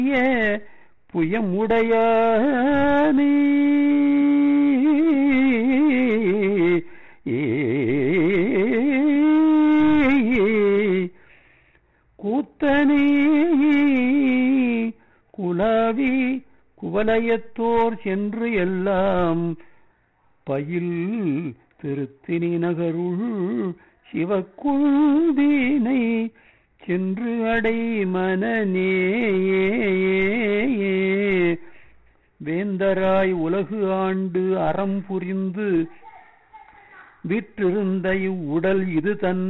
புயமுடையானே கூத்தனே குலாவி குவலயத்தோர் சென்று எல்லாம் பயில் திருத்தினி நகருள் சிவக்குழுதீனை சென்று அடை மனநே வேந்தராய் உலகு ஆண்டு அறம் புரிந்து விற்றிருந்த இவ்வுடல் இது தன்